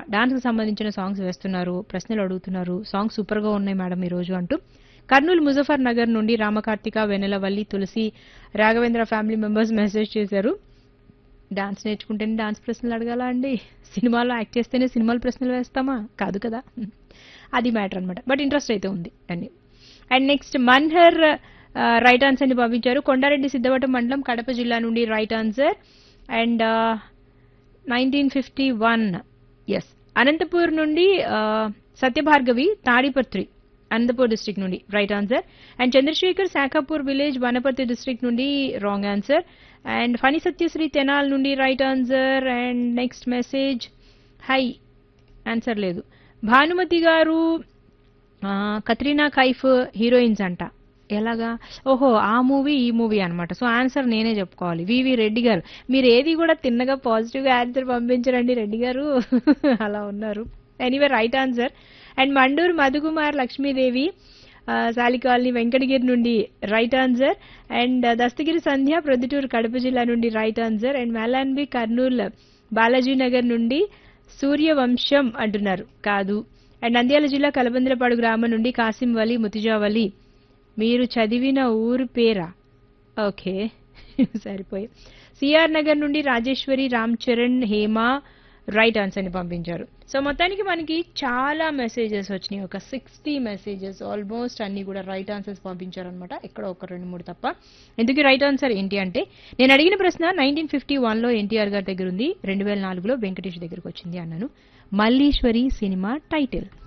డాన్స్కి సంబంధించిన సాంగ్స్ వేస్తున్నారు ప్రశ్నలు అడుగుతున్నారు సాంగ్స్ సూపర్గా ఉన్నాయి మేడం ఈరోజు అంటూ కర్నూలు ముజఫర్ నగర్ నుండి Ramakarthika Venelavalli Tulasi Raghavendra family members message చేశారు డాన్స్ నేర్చుకుంటేనే డాన్స్ ప్రశ్నలు అడగాల అండి సినిమాలో యాక్ట్ చేస్తేనే సినిమాలు ప్రశ్నలు వేస్తామా కాదు కదా అది మ్యాటర్ అనమాట బట్ ఇంట్రెస్ట్ అయితే ఉంది అండి and next Manhar right answer ని పంపించారు కొండారెడ్డి సిద్ధవటం మండలం కడప జిల్లా నుండి right answer and nineteen fifty one S Anantapur నుండి ఆ, సత్యభార్గవి తాడిపత్రి అనంతపూర్ డిస్ట్రిక్ట్ నుండి right answer and Chandrashekar Shakapur village Wanaparthy district నుండి wrong answer and Phani Satyasri Tenali నుండి right answer and next message హై ఆన్సర్ లేదు భానుమతి గారు ఆ, కత్రీనా కైఫ్ హీరోయిన్స్ అంట ఎలాగా ఓహో ఆ మూవీ ఈ మూవీ అన్నమాట సో ఆన్సర్ నేనే చెప్పుకోవాలి వివి రెడ్డి గారు మీరు ఏది కూడా తిన్నగా పాజిటివ్గా ఆన్సర్ పంపించరండి రెడ్డి గారు అలా ఉన్నారు anyway right answer and Manduru Madhukumar Lakshmidevi ఆ, సాలికాలనీ వెంకటగిరి నుండి right answer and Dastagiri Sandhya Proddatur Kadapa జిల్లా నుండి రైట్ ఆన్సర్ అండ్ మేలాన్బి కర్నూలు బాలాజీ నగర్ నుండి సూర్యవంశం అంటున్నారు కాదు అండ్ నంద్యాల జిల్లా కలబందలపాడు గ్రామం నుండి కాసిం వలి ముతిజావలి మీరు చదివిన ఊరు పేరా ఓకే సరిపోయి సిఆర్ నగర్ నుండి రాజేశ్వరి రామ్ చరణ్ హేమ రైట్ ఆన్సర్ని పంపించారు సో మొత్తానికి మనకి చాలా మెసేజెస్ వచ్చినాయి ఒక సిక్స్టీ మెసేజెస్ ఆల్మోస్ట్ అన్ని కూడా రైట్ ఆన్సర్స్ పంపించారనమాట ఎక్కడ ఒక రెండు మూడు తప్ప ఎందుకు రైట్ ఆన్సర్ ఏంటి అంటే నేను అడిగిన ప్రశ్న నైన్టీన్ ఫిఫ్టీ వన్లో ఎన్టీఆర్ గారి దగ్గర ఉంది రెండు వేల నాలుగులో వెంకటేష్ దగ్గరకు వచ్చింది అన్నాను మల్లీశ్వరి సినిమా టైటిల్